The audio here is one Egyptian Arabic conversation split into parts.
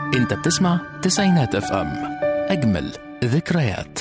انت بتسمع تسعينات اف ام اجمل ذكريات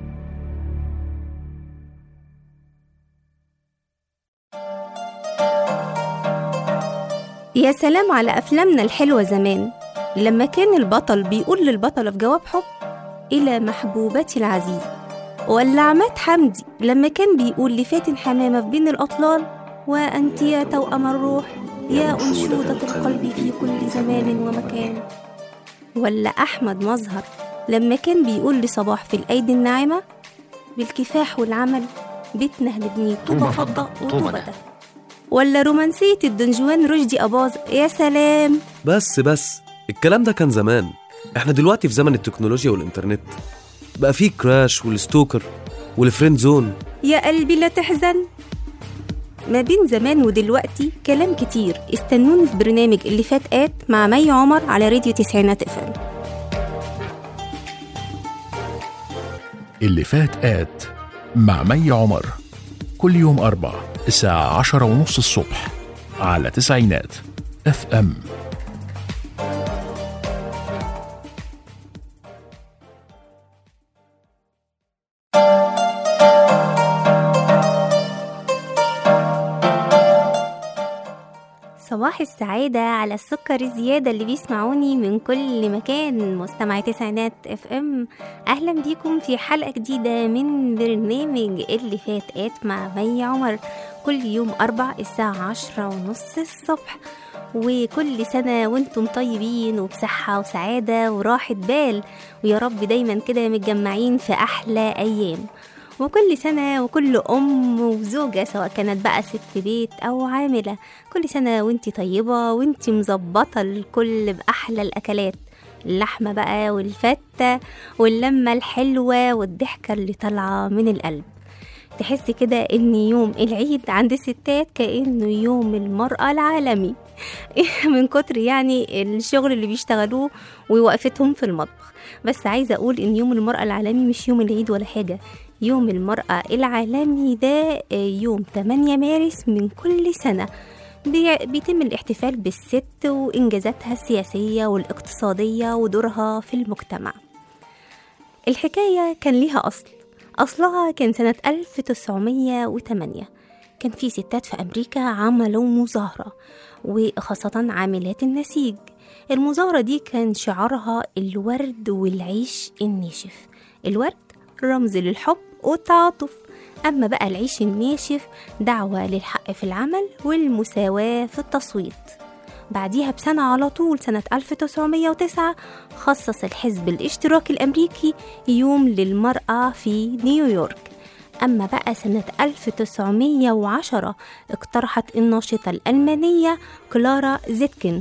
يا سلام على أفلامنا الحلوة زمان لما كان البطل بيقول للبطلة في جواب حب إلى محبوبتي العزيزة ولا عماد حمدي لما كان بيقول لفاتن حمامة في بين الأطلال وأنت يا توأم الروح يا أنشودة القلب في كل زمان ومكان ولا أحمد مظهر لما كان بيقول لصباح في الأيدي الناعمة بالكفاح والعمل بيتنا هنبنيه طوبة فضة وطوبة ده ولا رومانسية الدنجوان رشدي أباظ يا سلام بس بس الكلام ده كان زمان احنا دلوقتي في زمن التكنولوجيا والإنترنت بقى فيه كراش والستوكر والفريند زون يا قلبي لا تحزن ما بين زمان ودلوقتي كلام كتير استنوني في برنامج اللي فات آت مع مي عمر على راديو تسعينات افم اللي فات آت مع مي عمر كل يوم أربع الساعة عشرة ونص الصبح على تسعينات اف ام صباح السعادة على السكر الزيادة اللي بيسمعوني من كل مكان مستمعي تسعينات اف ام اهلا بيكم في حلقة جديدة من برنامج اللي فات ات مع مي عمر كل يوم اربع الساعة عشرة ونص الصبح وكل سنة وانتم طيبين وبصحة وسعادة وراحة بال ويا رب دايما كده متجمعين في أحلى أيام وكل سنة وكل أم وزوجة سواء كانت بقى ست بيت أو عاملة كل سنة وانتي طيبة وانتي مظبطة الكل بأحلى الأكلات اللحمة بقى والفتة واللمة الحلوة والضحكة اللي طالعة من القلب تحسي كده ان يوم العيد عند الستات كأنه يوم المرأة العالمي من كتر يعني الشغل اللي بيشتغلوه ووقفتهم في المطبخ بس عايزة أقول إن يوم المرأة العالمي مش يوم العيد ولا حاجة يوم المرأة العالمي ده يوم 8 مارس من كل سنة بي- بيتم الاحتفال بالست وإنجازاتها السياسية والاقتصادية ودورها في المجتمع الحكاية كان ليها أصل أصلها كان سنة 1908 كان في ستات في أمريكا عملوا مظاهرة وخاصة عاملات النسيج المظاهرة دي كان شعارها الورد والعيش الناشف الورد رمز للحب والتعاطف أما بقى العيش الناشف دعوة للحق في العمل والمساواة في التصويت بعديها بسنة على طول سنة 1909 خصص الحزب الاشتراكي الأمريكي يوم للمرأة في نيويورك أما بقى سنة 1910 اقترحت الناشطة الألمانية كلارا زيتكن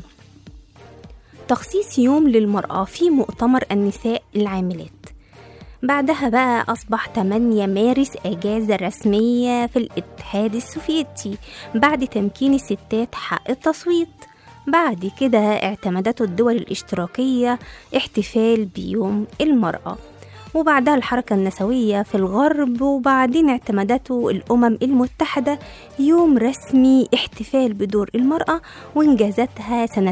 تخصيص يوم للمرأة في مؤتمر النساء العاملات بعدها بقى أصبح 8 مارس أجازة رسمية في الاتحاد السوفيتي بعد تمكين الستات حق التصويت بعد كده اعتمدته الدول الاشتراكية احتفال بيوم المرأة وبعدها الحركة النسوية في الغرب وبعدين اعتمدته الأمم المتحدة يوم رسمي احتفال بدور المرأة وإنجازاتها سنة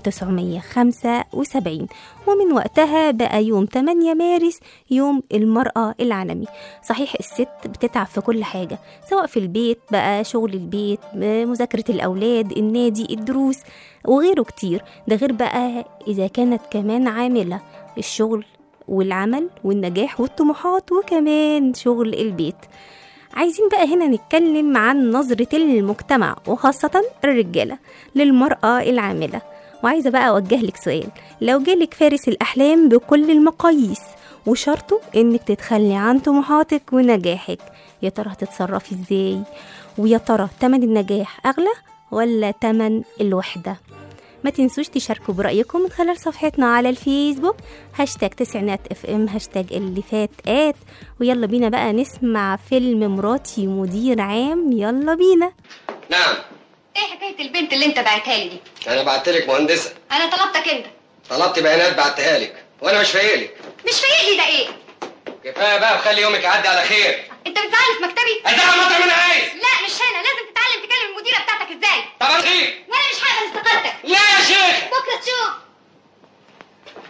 1975 ومن وقتها بقى يوم 8 مارس يوم المرأة العالمي صحيح الست بتتعب في كل حاجة سواء في البيت بقى شغل البيت مذاكرة الأولاد النادي الدروس وغيره كتير ده غير بقى إذا كانت كمان عاملة الشغل والعمل والنجاح والطموحات وكمان شغل البيت عايزين بقى هنا نتكلم عن نظرة المجتمع وخاصة الرجالة للمرأة العاملة وعايزة بقى أوجه لك سؤال لو جالك فارس الأحلام بكل المقاييس وشرطه إنك تتخلي عن طموحاتك ونجاحك يا ترى هتتصرفي إزاي ويا ترى تمن النجاح أغلى ولا تمن الوحدة ما تنسوش تشاركوا برأيكم من خلال صفحتنا على الفيسبوك هاشتاج تسعينات اف ام هاشتاج اللي فات آت ويلا بينا بقى نسمع فيلم مراتي مدير عام يلا بينا نعم ايه حكايه البنت اللي انت بعتها لي دي انا بعت لك مهندسه انا طلبتك انت طلبت بيانات بعتها لك وانا مش فايق لك مش فايق لي ده ايه كفايه بقى وخلي يومك يعدي على خير انت بتزعلني في مكتبي ادعم مطعم انا عايز لا مش هنا لازم تتعلم تكلم المديره بتاعتك ازاي طب اصير وانا مش هقبل استقالتك لا يا شيخ بكره تشوف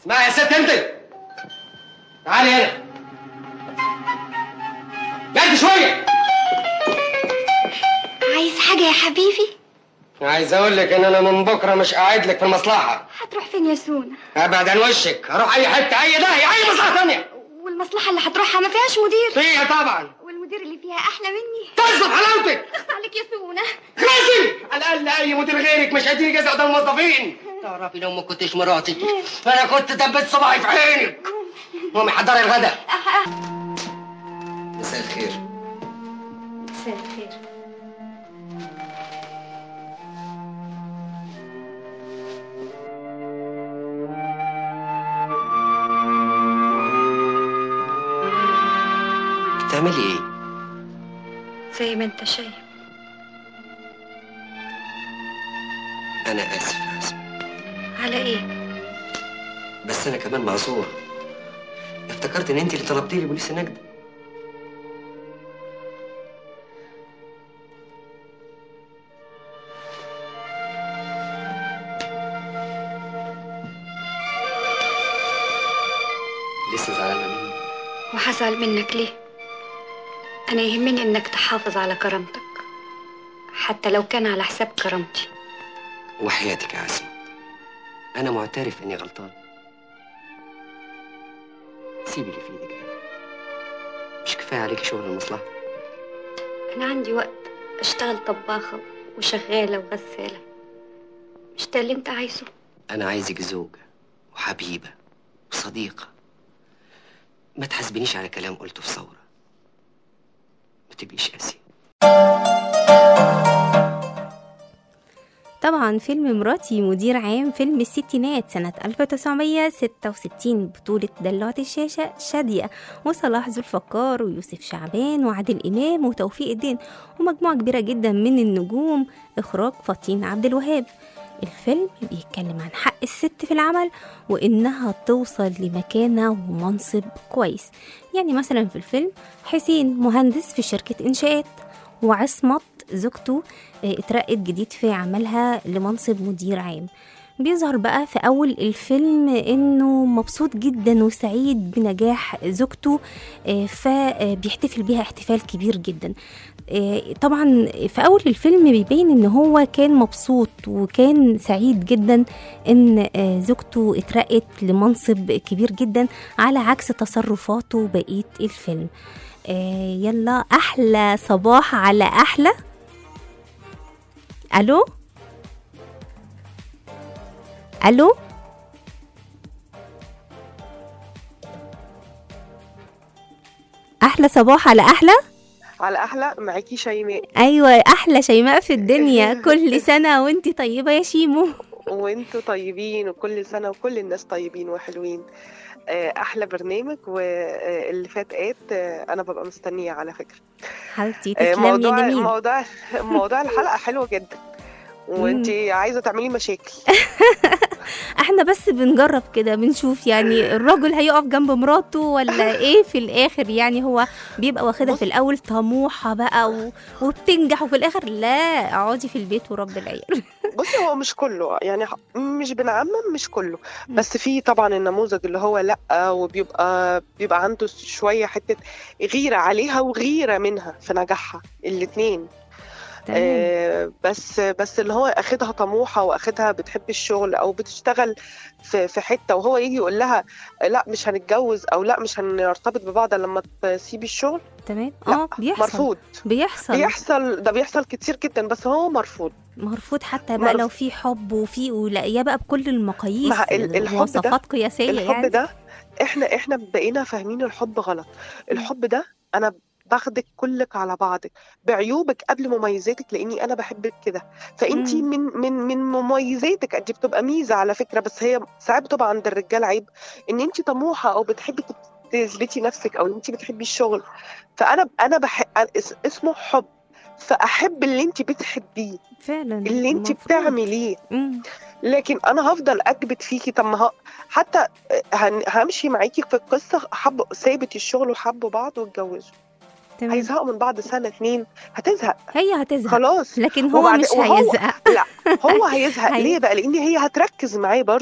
اسمعي يا ست انت تعالي هنا بعد شويه عايز حاجة يا حبيبي عايز اقول لك ان انا من بكره مش قاعد لك في المصلحه هتروح فين يا سونا ابعد عن وشك هروح اي حته اي داهيه اي مصلحه ثانيه والمصلحة اللي هتروحها ما فيهاش مدير فيها طبعا والمدير اللي فيها أحلى مني تصرف حلاوتك اخص عليك يا سونا خلاصي على الاقل اي مدير غيرك مش هيديني جزء قدام الموظفين تعرفي لو ما كنتش مراتي انا كنت دبيت صباعي في عينك قومي حضري الغدا مساء الخير مساء الخير بتعملي ايه زي ما انت شايف انا اسف يا اسف على ايه بس انا كمان معذور افتكرت ان انت اللي طلبتي لي بوليس النجدة لسه زعلانه مني وهزعل منك ليه انا يهمني انك تحافظ على كرامتك حتى لو كان على حساب كرامتي وحياتك يا عزمة أنا معترف إني غلطان سيبي اللي في إيدك ده مش كفاية عليك شغل المصلحة انا عندي وقت اشتغل طباخة وشغالة وغسالة مش ده اللي انت عايزه أنا عايزك زوجة وحبيبة وصديقة ما تحاسبنيش على كلام قلته في ثورة ما تبقيش قاسي طبعا فيلم مراتي مدير عام فيلم الستينات سنة 1966 بطولة دلوعة الشاشة شادية وصلاح ذو الفقار ويوسف شعبان وعادل إمام وتوفيق الدين ومجموعة كبيرة جدا من النجوم إخراج فطين عبد الوهاب الفيلم بيتكلم عن حق الست في العمل وإنها توصل لمكانة ومنصب كويس يعني مثلا في الفيلم حسين مهندس في شركة إنشاءات وعصمت زوجته آه، اترقت جديد في عملها لمنصب مدير عام بيظهر بقى في أول الفيلم إنه مبسوط جدا وسعيد بنجاح زوجته آه، فبيحتفل بيها احتفال كبير جدا آه، طبعا في أول الفيلم بيبين إن هو كان مبسوط وكان سعيد جدا إن آه، زوجته اترقت لمنصب كبير جدا على عكس تصرفاته بقية الفيلم آه، يلا احلى صباح على احلى الو الو احلى صباح على احلى على احلى معاكي شيماء ايوه احلى شيماء في الدنيا كل سنه وانتي طيبه يا شيمو وانتوا طيبين وكل سنه وكل الناس طيبين وحلوين آه، احلى برنامج واللي فات قات آه، انا ببقى مستنيه على فكره حبيبتي آه، تسلمي يا موضوع جميل موضوع موضوع الحلقه حلو جدا وانت عايزه تعملي مشاكل احنا بس بنجرب كده بنشوف يعني الراجل هيقف جنب مراته ولا ايه في الاخر يعني هو بيبقى واخدها في الاول طموحه بقى و... وبتنجح وفي الاخر لا اقعدي في البيت ورب العيال بصي هو مش كله يعني ح- مش بنعمم مش كله بس في طبعا النموذج اللي هو لا وبيبقى بيبقى عنده شويه حته غيره عليها وغيره منها في نجاحها الاثنين تمام آه، بس بس اللي هو اخدها طموحه واخدها بتحب الشغل او بتشتغل في في حته وهو يجي يقول لها لا مش هنتجوز او لا مش هنرتبط ببعض إلا لما تسيبي الشغل تمام لا، اه بيحصل مرفوض بيحصل بيحصل ده بيحصل كتير جدا بس هو مرفوض مرفوض حتى بقى مرفوض. لو في حب وفي ولاقيه بقى بكل المقاييس مع ال- الحب ده- مواصفات قياسيه الحب يعني ده احنا احنا بقينا فاهمين الحب غلط الحب ده انا باخدك كلك على بعضك بعيوبك قبل مميزاتك لاني انا بحبك كده فانت مم. من من من مميزاتك دي بتبقى ميزه على فكره بس هي ساعات بتبقى عند الرجال عيب ان انت طموحه او بتحبي تثبتي نفسك او انت بتحبي الشغل فانا انا بحب اسمه حب فاحب اللي انت بتحبيه فعلا اللي انت المفروض. بتعمليه مم. لكن انا هفضل اكبت فيكي طب ما ه- حتى هن- همشي معاكي في القصه حب سابت الشغل وحبوا بعض واتجوزوا تمام هيزهقوا من بعض سنه اتنين هتزهق هي هتزهق خلاص لكن هو وبعد- مش وهو- هيزهق لا هو هيزهق هي- ليه بقى لان هي هتركز معاه برضه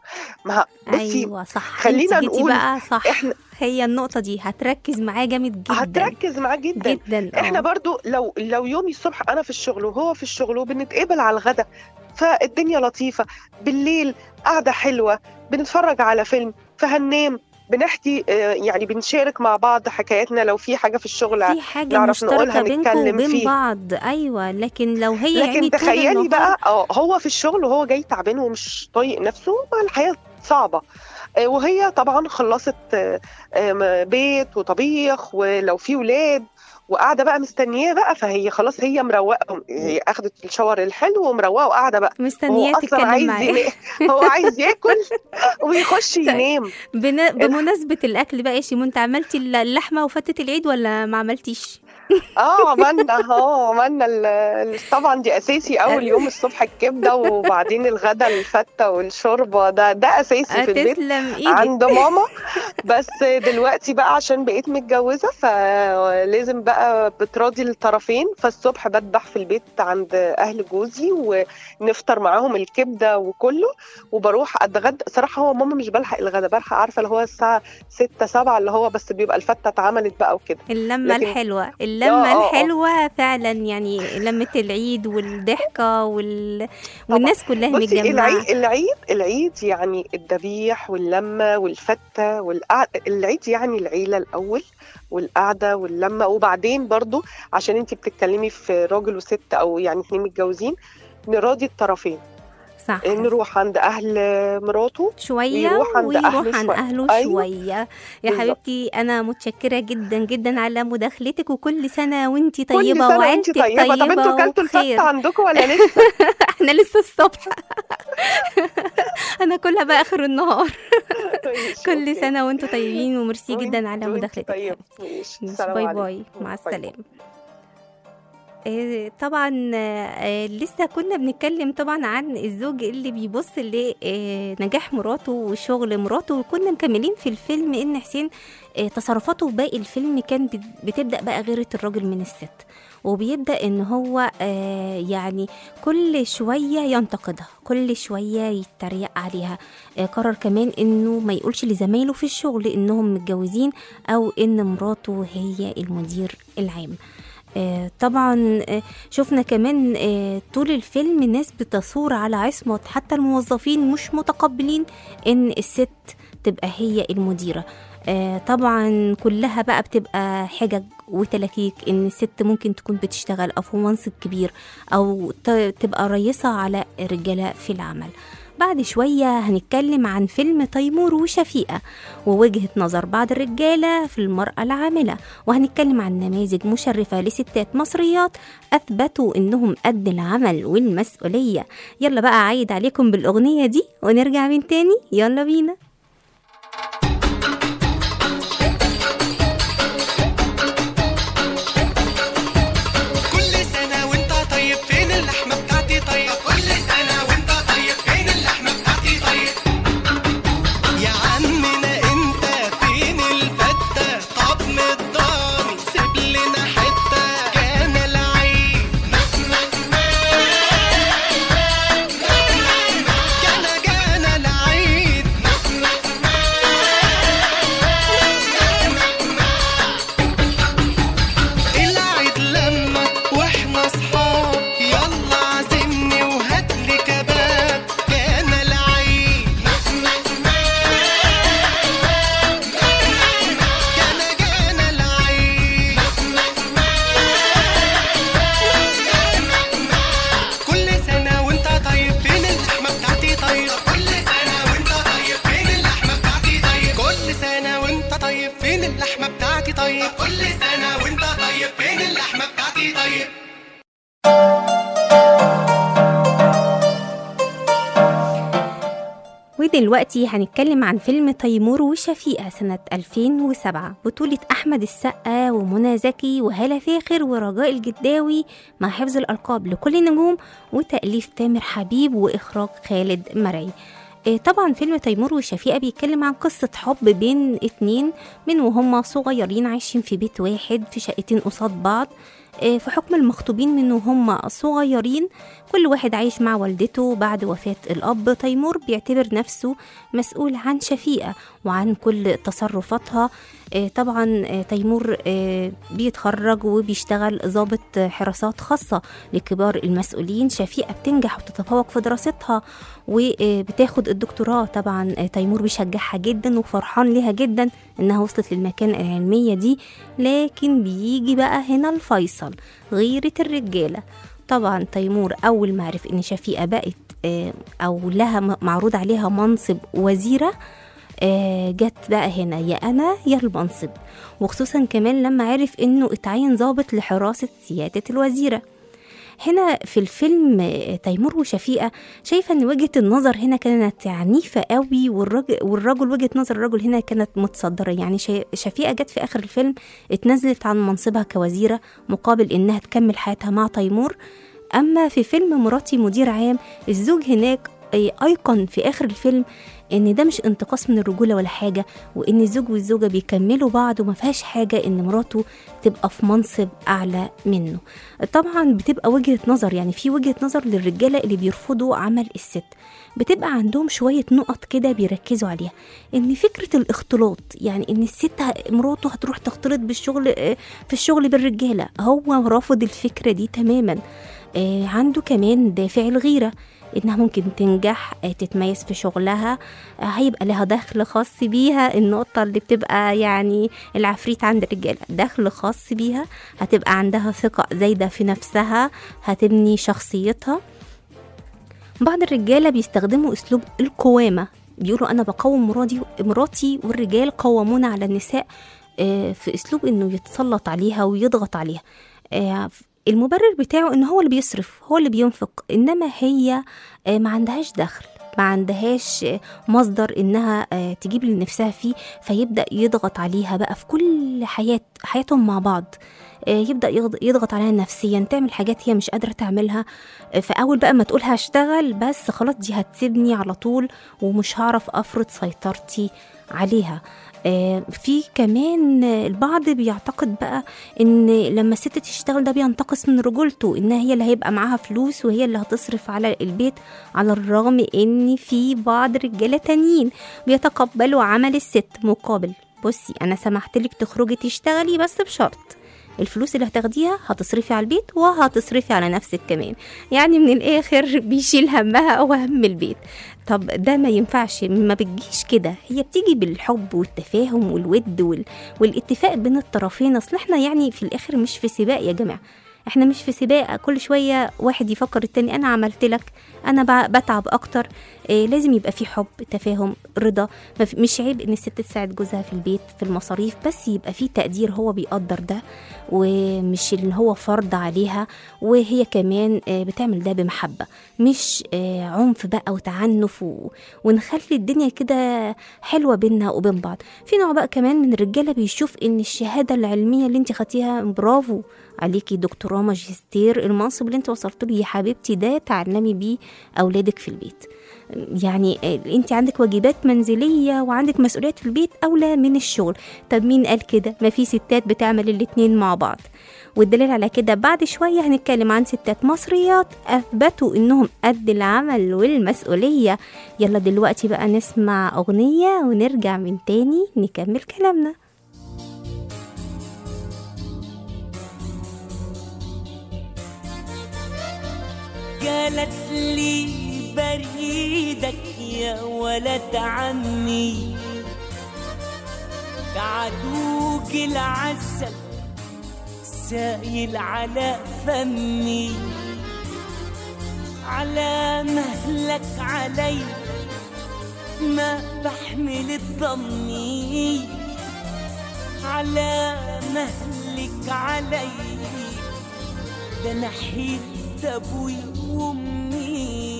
ما بصي ايوه صح خلينا انت جيتي نقول بقى صح احنا هي النقطه دي هتركز معاه جامد جدا هتركز معاه جدا جدا احنا آه. برضو لو لو يومي الصبح انا في الشغل وهو في الشغل وبنتقابل على الغدا فالدنيا لطيفة بالليل قعدة حلوة بنتفرج على فيلم فهننام بنحكي آه، يعني بنشارك مع بعض حكاياتنا لو في حاجة في الشغل في حاجه نعرف مشتركه نقولها بينكم نتكلم وبين فيه. بعض ايوه لكن لو هي يعني لكن طول تخيلي النهار- بقى اه هو في الشغل وهو جاي تعبان ومش طايق نفسه ما الحياة صعبة آه، وهي طبعا خلصت آه، آه، بيت وطبيخ ولو في ولاد وقاعده بقى مستنياه بقى فهي خلاص هي مروقه هي اخدت الشاور الحلو ومروقه وقاعده بقى مستنياه هو اصلا تتكلم عايز معاه ينام هو عايز ياكل ويخش ينام بن- بمناسبة الأكل بقى يا شيمون أنت عملتي اللحمة وفتة العيد ولا ما عملتيش؟ اه عملنا اه عملنا ال- ال- طبعا دي اساسي اول يوم الصبح الكبده وبعدين الغدا الفته والشوربه ده ده اساسي في البيت تسلم إيدك عند ماما بس دلوقتي بقى عشان بقيت متجوزة فلازم بقى بتراضي الطرفين فالصبح بذبح في البيت عند أهل جوزي ونفطر معاهم الكبدة وكله وبروح أتغدى صراحة هو ماما مش بلحق الغدا بلحق عارفة اللي هو الساعة 6 7 اللي هو بس بيبقى الفتة اتعملت بقى وكده اللمة لكن- الحلوة اللمة آه، آه. الحلوة فعلا يعني لمة العيد والضحكة وال... والناس كلها بصي متجمعة العيد العيد العيد يعني الذبيح واللمه والفته والقعده العيد يعني العيله الاول والقعده واللمه وبعدين برضو عشان انت بتتكلمي في راجل وست او يعني اتنين متجوزين نراضي الطرفين صح نروح عند اهل مراته شوية ويروح عند ويروح أهله عن شوية. أهله أيوة. شوية يا بالظبط. حبيبتي أنا متشكرة جدا جدا على مداخلتك وكل سنة وانتي كل طيبة سنه وانت وعيلتك طيبه طيبة طب انتوا كلتوا الفته وبخير عندكم ولا لسه؟ احنا لسه الصبح انا كلها بقى آخر النهار ماشي، كل أوكي. سنة وانتوا طيبين وميرسي وانت- جدا على وانت مداخلتك طيب حبيبتي. ماشي ماشي، السلام باي عليكم. باي مع باي. السلامة آه، طبعا آه، لسه كنا بنتكلم طبعا عن الزوج اللي بيبص لنجاح مراته وشغل مراته وكنا مكملين في الفيلم ان حسين آه، تصرفاته في باقي الفيلم كان بت- بتبدا بقى غيرة الراجل من الست وبيبدا ان هو آه، يعني كل شويه ينتقدها كل شويه يتريق عليها آه، قرر كمان انه ما يقولش لزمايله في الشغل انهم متجوزين او ان مراته هي المدير العام آه، طبعا آه، شفنا كمان آه، طول الفيلم ناس بتثور على عصمة حتى الموظفين مش متقبلين ان الست تبقى هي المديرة آه، طبعا كلها بقى بتبقى حجج وتلاكيك ان الست ممكن تكون بتشتغل او في منصب كبير او ت- تبقى رئيسة على الرجالة في العمل بعد شوية هنتكلم عن فيلم تيمور وشفيقة ووجهة نظر بعض الرجالة في المرأة العاملة وهنتكلم عن نماذج مشرفة لستات مصريات أثبتوا إنهم قد العمل والمسؤولية يلا بقى عايد عليكم بالأغنية دي ونرجع من تاني يلا بينا كل سنة وانت طيب فين اللحمة بتاعتي طيب كل سنة وانت طيب فين اللحمة بتاعتي طيب يا عمنا انت فين الفتة طب مضاني سيب لنا حتة كان العيد كان جانا العيد العيد لما واحنا صحاب يلا عزمني وهاتلي كباب كان العيد كان جانا العيد كل سنة وانت طيب فين اللحمة بتاعتي طيب كل سنة وانت طيب فين اللحمة بتاعتي طيب كل سنة وانت طيب فين اللحمة بتاعتي طيب كل سنة وانت طيب فين اللحمة بتاعتي طيب ودلوقتي هنتكلم عن فيلم تيمور وشفيقة سنة 2007 بطولة أحمد السقا ومنى زكي وهالة فاخر ورجاء الجداوي مع حفظ الألقاب لكل النجوم وتأليف تامر حبيب وإخراج خالد مرعي آه، طبعا فيلم تيمور وشفيقة بيتكلم عن قصة حب بين اتنين من وهم صغيرين عايشين في بيت واحد في شقتين قصاد بعض آه، في حكم المخطوبين من وهم صغيرين كل واحد عايش مع والدته بعد وفاة الأب تيمور بيعتبر نفسه مسؤول عن شفيقة وعن كل تصرفاتها آه، طبعا آه، تيمور آه، بيتخرج وبيشتغل ضابط حراسات خاصة لكبار المسؤولين شفيقة بتنجح وتتفوق في دراستها وبتاخد الدكتوراه طبعا آه، تيمور بيشجعها جدا وفرحان ليها جدا انها وصلت للمكان العلمية دي لكن بيجي بقى هنا الفيصل غيرة الرجالة طبعا تيمور اول ما عرف ان شفيقة بقت آه، او لها م- معروض عليها منصب وزيرة آه، جت بقى هنا يا انا يا المنصب وخصوصا كمان لما عرف انه اتعين ضابط لحراسة سيادة الوزيرة هنا في الفيلم آه، تيمور وشفيقة شايفة ان وجهة النظر هنا كانت عنيفة قوي والراجل, والرجل وجهة نظر الرجل هنا كانت متصدرة يعني شي- شفيقة جت في اخر الفيلم اتنزلت عن منصبها كوزيرة مقابل انها تكمل حياتها مع تيمور اما في فيلم مراتي مدير عام الزوج هناك آه، ايقن في اخر الفيلم ان ده مش انتقاص من الرجوله ولا حاجه وان الزوج والزوجه بيكملوا بعض وما فيهاش حاجه ان مراته تبقى في منصب اعلى منه طبعا بتبقى وجهه نظر يعني في وجهه نظر للرجاله اللي بيرفضوا عمل الست بتبقى عندهم شويه نقط كده بيركزوا عليها ان فكره الاختلاط يعني ان الست ه- مراته هتروح تختلط بالشغل آه، في الشغل بالرجاله هو رافض الفكره دي تماما آه، عنده كمان دافع الغيره انها ممكن تنجح آه، تتميز في شغلها آه، هيبقى لها دخل خاص بيها النقطة اللي بتبقى يعني العفريت عند الرجالة دخل خاص بيها هتبقى عندها ثقة زايدة في نفسها هتبني شخصيتها بعض الرجالة بيستخدموا أسلوب القوامة بيقولوا أنا بقوم مراتي مراتي والرجال قوامون على النساء آه، في أسلوب إنه يتسلط عليها ويضغط عليها آه، المبرر بتاعه إن هو اللي بيصرف هو اللي بينفق إنما هي آه، ما عندهاش دخل ما عندهاش آه، مصدر إنها آه، تجيب لنفسها فيه فيبدأ يضغط عليها بقى في كل حياة حياتهم مع بعض آه، يبدا يض- يضغط عليها نفسيا تعمل حاجات هي مش قادره تعملها آه، فاول بقى ما تقول هشتغل بس خلاص دي هتسيبني على طول ومش هعرف افرض سيطرتي عليها آه، في كمان آه، البعض بيعتقد بقى ان لما الست تشتغل ده بينتقص من رجولته انها هي اللي هيبقى معاها فلوس وهي اللي هتصرف على البيت على الرغم ان في بعض رجاله تانيين بيتقبلوا عمل الست مقابل بصي انا سمحت لك تخرجي تشتغلي بس بشرط الفلوس اللي هتاخديها هتصرفي على البيت وهتصرفي على نفسك كمان يعني من الاخر بيشيل همها او هم البيت طب ده ما ينفعش ما بتجيش كده هي بتيجي بالحب والتفاهم والود وال... والاتفاق بين الطرفين اصل احنا يعني في الاخر مش في سباق يا جماعه احنا مش في سباق كل شويه واحد يفكر التاني انا عملت لك انا ب- بتعب اكتر إيه لازم يبقى في حب تفاهم رضا ما في- مش عيب ان الست تساعد جوزها في البيت في المصاريف بس يبقى في تقدير هو بيقدر ده ومش اللي هو فرض عليها وهي كمان آه، بتعمل ده بمحبة مش آه، عنف بقى وتعنف و... ونخلي الدنيا كده حلوة بينا وبين بعض في نوع بقى كمان من الرجالة بيشوف ان الشهادة العلمية اللي انت خدتيها برافو عليكي دكتوراه ماجستير المنصب اللي انت وصلت له يا حبيبتي ده تعلمي بيه اولادك في البيت يعني انت عندك واجبات منزليه وعندك مسؤوليات في البيت اولى من الشغل طب مين قال كده ما في ستات بتعمل الاتنين مع بعض والدليل على كده بعد شوية هنتكلم عن ستات مصريات أثبتوا إنهم قد العمل والمسؤولية يلا دلوقتي بقى نسمع أغنية ونرجع من تاني نكمل كلامنا قالت لي بريدك يا ولد عمي بعدوك العسل سايل على فمي على مهلك علي ما بحمل الضمي على مهلك علي ده انا حيت ابوي وامي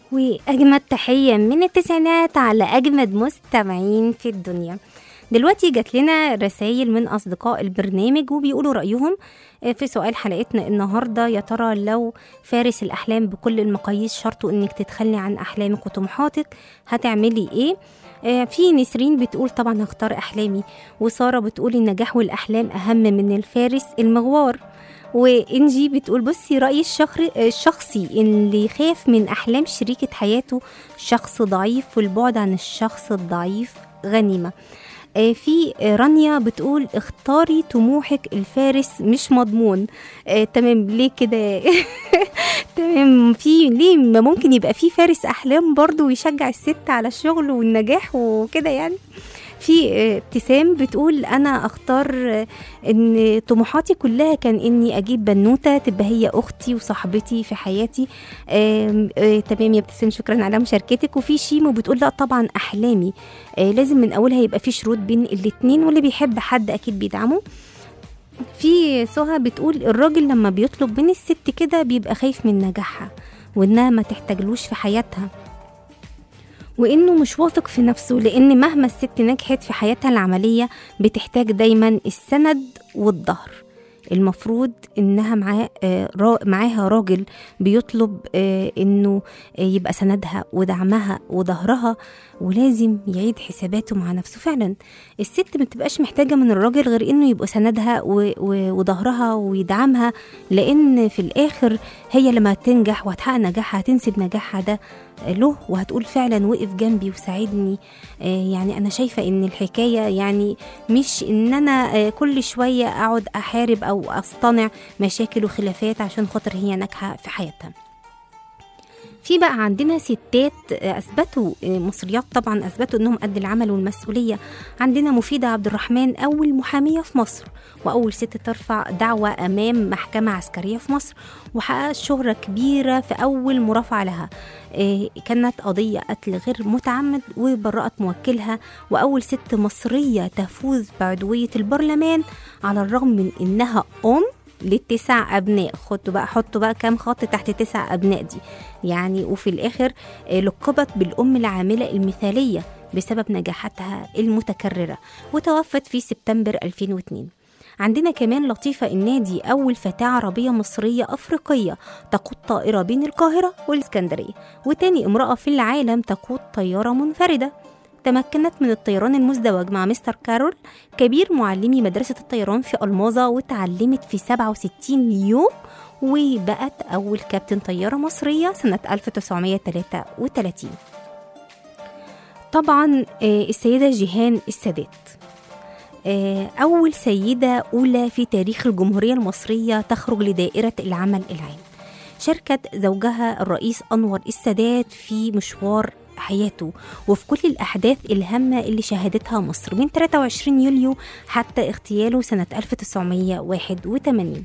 وأجمد تحية من التسعينات على أجمد مستمعين في الدنيا دلوقتي جات لنا رسائل من أصدقاء البرنامج وبيقولوا رأيهم في سؤال حلقتنا النهاردة يا ترى لو فارس الأحلام بكل المقاييس شرطه إنك تتخلي عن أحلامك وطموحاتك هتعملي إيه؟ آه، في نسرين بتقول طبعا هختار أحلامي وسارة بتقول النجاح والأحلام أهم من الفارس المغوار وإنجي بتقول بصي رأيي الشخر- الشخصي إن اللي يخاف من أحلام شريكة حياته شخص ضعيف والبعد عن الشخص الضعيف غنيمة آه، في آه، رانيا بتقول اختاري طموحك الفارس مش مضمون آه، تمام ليه كده تمام في ليه ما ممكن يبقى في فارس احلام برضو ويشجع الست على الشغل والنجاح وكده يعني في آه، ابتسام بتقول انا اختار آه، ان طموحاتي كلها كان اني اجيب بنوته تبقى هي اختي وصاحبتي في حياتي آم، آه، تمام يا ابتسام شكرا على مشاركتك وفي شيمو بتقول لا طبعا احلامي آه، لازم من اولها يبقى في شروط بين الاتنين واللي بيحب حد اكيد بيدعمه في سهى بتقول الراجل لما بيطلب من الست كده بيبقى خايف من نجاحها وانها ما تحتاجلوش في حياتها وانه مش واثق في نفسه لان مهما الست نجحت في حياتها العمليه بتحتاج دايما السند والظهر المفروض انها معاه آه، را- معاها راجل بيطلب آه، انه آه، يبقى سندها ودعمها وظهرها ولازم يعيد حساباته مع نفسه فعلا الست ما بتبقاش محتاجه من الراجل غير انه يبقى سندها و- و- وظهرها ويدعمها لان في الاخر هي لما تنجح وهتحقق نجاحها هتنسب نجاحها ده له وهتقول فعلا وقف جنبي وساعدني آه، يعني انا شايفه ان الحكايه يعني مش ان انا آه، كل شويه اقعد احارب او اصطنع مشاكل وخلافات عشان خاطر هي ناجحه في حياتها في بقى عندنا ستات آه، اثبتوا آه، مصريات طبعا اثبتوا انهم قد العمل والمسؤوليه عندنا مفيده عبد الرحمن اول محاميه في مصر واول ست ترفع دعوى امام محكمه عسكريه في مصر وحققت شهره كبيره في اول مرافعه لها آه، كانت قضيه قتل غير متعمد وبرأت موكلها واول ست مصريه تفوز بعضويه البرلمان على الرغم من انها ام للتسع ابناء خدوا بقى حطوا بقى كام خط تحت تسع ابناء دي يعني وفي الاخر آه، لقبت بالام العامله المثاليه بسبب نجاحاتها المتكرره وتوفت في سبتمبر 2002 عندنا كمان لطيفة النادي أول فتاة عربية مصرية أفريقية تقود طائرة بين القاهرة والإسكندرية وتاني امرأة في العالم تقود طيارة منفردة تمكنت من الطيران المزدوج مع مستر كارول كبير معلمي مدرسة الطيران في ألماظة وتعلمت في 67 يوم وبقت أول كابتن طيارة مصرية سنة 1933 طبعا آه، السيدة جيهان السادات آه، أول سيدة أولى في تاريخ الجمهورية المصرية تخرج لدائرة العمل العام شاركت زوجها الرئيس أنور السادات في مشوار حياته وفي كل الأحداث الهامة اللي شهدتها مصر من 23 يوليو حتى اغتياله سنة 1981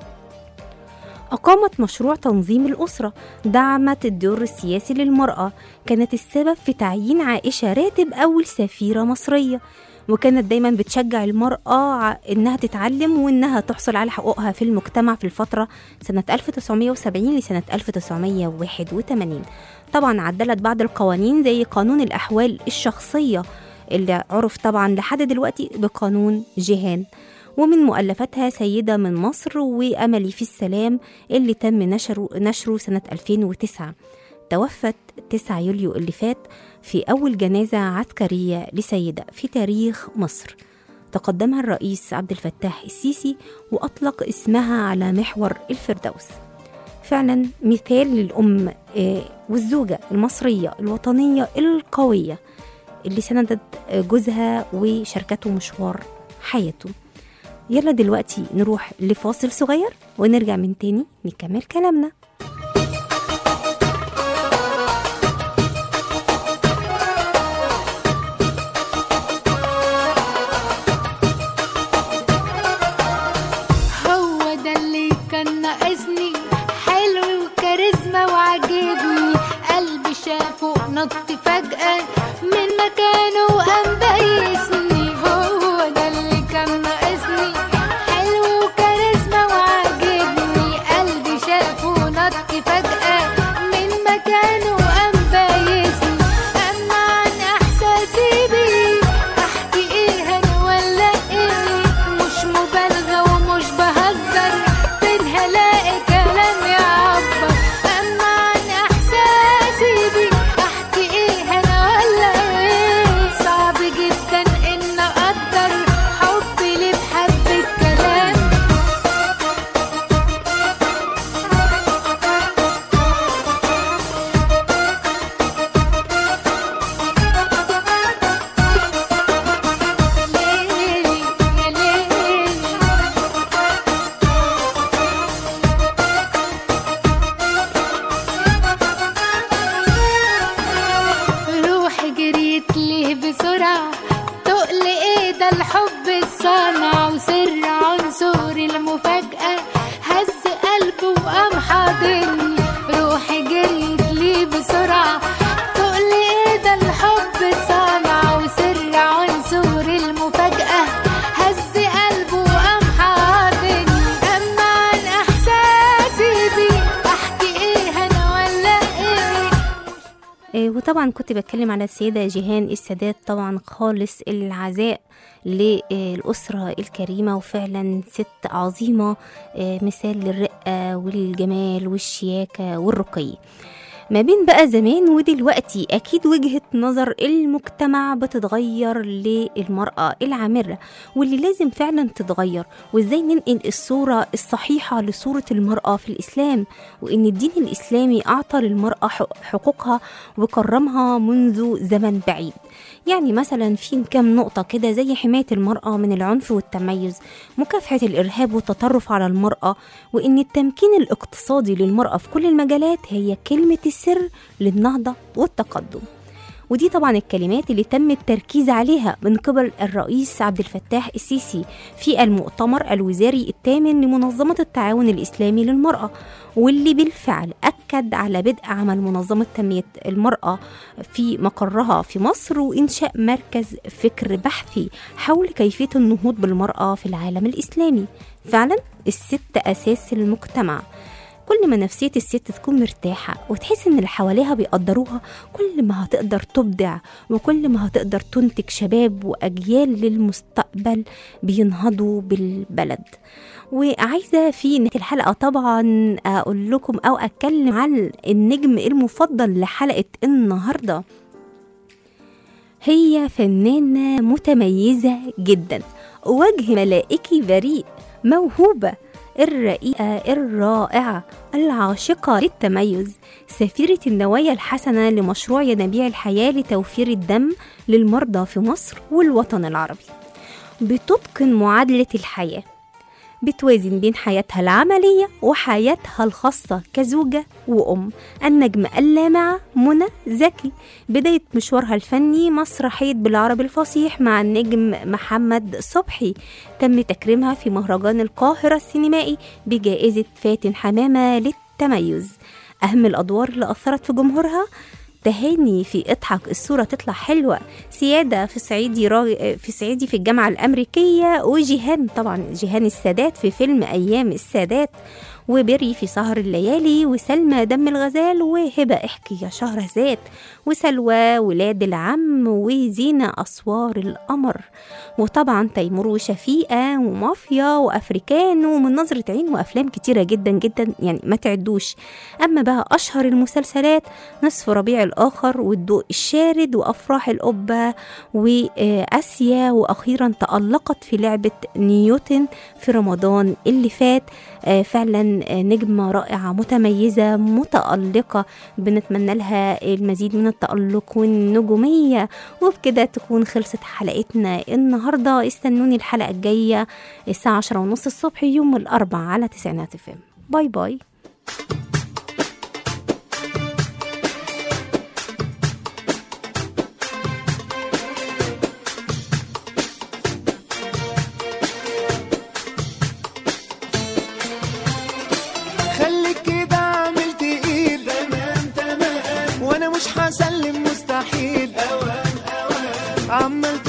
أقامت مشروع تنظيم الأسرة دعمت الدور السياسي للمرأة كانت السبب في تعيين عائشة راتب أول سفيرة مصرية وكانت دايما بتشجع المرأة ع- إنها تتعلم وإنها تحصل على حقوقها في المجتمع في الفترة سنة 1970 لسنة 1981 طبعا عدلت بعض القوانين زي قانون الأحوال الشخصية اللي عرف طبعا لحد دلوقتي بقانون جيهان ومن مؤلفاتها سيدة من مصر وأملي في السلام اللي تم نشره, نشره سنة 2009 توفت 9 يوليو اللي فات في أول جنازة عسكرية لسيدة في تاريخ مصر تقدمها الرئيس عبد الفتاح السيسي وأطلق اسمها على محور الفردوس فعلا مثال للأم آه، والزوجة المصرية الوطنية القوية اللي سندت آه، جوزها وشاركته مشوار حياته يلا دلوقتي نروح لفاصل صغير ونرجع من تاني نكمل كلامنا هو ده اللي كان ناقصني حلو وكاريزما وعجبني قلبي شافه نط فجأة من مكانه وقام بايسني هو ده اللي كان ناقصني حلو وكاريزما وعجبني قلبي شافه نط فجأة من مكانه وقام ده الحب الصنع وسر عنصر المفاجأة هز قلبه وقام حاضني روحي جريت لي بسرعة تقولي ايه ده الحب صنع وسر عنصر المفاجأة هز قلبه وقام حاضني أما عن إحساسي بيه أحكي ايه أنا ولا ايه آه، وطبعا كنت بتكلم على السيدة جيهان السادات طبعا خالص العزاء للأسرة الكريمة وفعلا ست عظيمة آه، مثال للرقة والجمال والشياكة والرقي ما بين بقى زمان ودلوقتي أكيد وجهة نظر المجتمع بتتغير للمرأة العامرة واللي لازم فعلا تتغير وإزاي ننقل الصورة الصحيحة لصورة المرأة في الإسلام وإن الدين الإسلامي أعطى للمرأة حق- حقوقها وكرمها منذ زمن بعيد يعني مثلا في كام نقطة كده زي حماية المرأة من العنف والتميز مكافحة الإرهاب والتطرف على المرأة وإن التمكين الاقتصادي للمرأة في كل المجالات هي كلمة السر للنهضة والتقدم ودي طبعا الكلمات اللي تم التركيز عليها من قبل الرئيس عبد الفتاح السيسي في المؤتمر الوزاري الثامن لمنظمة التعاون الإسلامي للمرأة واللي بالفعل أكد على بدء عمل منظمة تنمية المرأة في مقرها في مصر وإنشاء مركز فكر بحثي حول كيفية النهوض بالمرأة في العالم الإسلامي فعلا الست أساس المجتمع كل ما نفسية الست تكون مرتاحة وتحس إن اللي حواليها بيقدروها كل ما هتقدر تبدع وكل ما هتقدر تنتج شباب وأجيال للمستقبل بينهضوا بالبلد وعايزة في نهاية الحلقة طبعا أقول لكم أو أتكلم عن النجم المفضل لحلقة النهاردة هي فنانة متميزة جدا وجه ملائكي بريء موهوبة الرقيقة الرائعة العاشقة للتميز سفيرة النوايا الحسنة لمشروع ينابيع الحياة لتوفير الدم للمرضى في مصر والوطن العربي بتتقن معادلة الحياة بتوازن بين حياتها العملية وحياتها الخاصة كزوجة وأم النجم اللامعة منى زكي بداية مشوارها الفني مسرحية بالعربي الفصيح مع النجم محمد صبحي تم تكريمها في مهرجان القاهرة السينمائي بجائزة فاتن حمامة للتميز أهم الأدوار اللي أثرت في جمهورها تهاني في اضحك الصورة تطلع حلوة سيادة في صعيدي راغ... في صعيدي في الجامعة الأمريكية وجيهان طبعا جيهان السادات في فيلم أيام السادات وبري في سهر الليالي وسلمى دم الغزال وهبة احكي يا شهرزاد وسلوى ولاد العم وزينة أسوار القمر وطبعا تيمور وشفيقة ومافيا وأفريكان ومن نظرة عين وأفلام كتيرة جدا جدا يعني ما تعدوش أما بقى أشهر المسلسلات نصف ربيع الآخر والضوء الشارد وأفراح القبة وآسيا وأخيرا تألقت في لعبة نيوتن في رمضان اللي فات آه، فعلا آه، نجمة رائعة متميزة متألقة بنتمنى لها المزيد من التألق والنجومية وبكده تكون خلصت حلقتنا النهاردة استنوني الحلقة الجاية الساعة عشرة ونص الصبح يوم الأربعاء على تسعينات فم باي باي خليك كده عامل تقيل تمام تمام وانا مش هسلم مستحيل اوام اوام عمال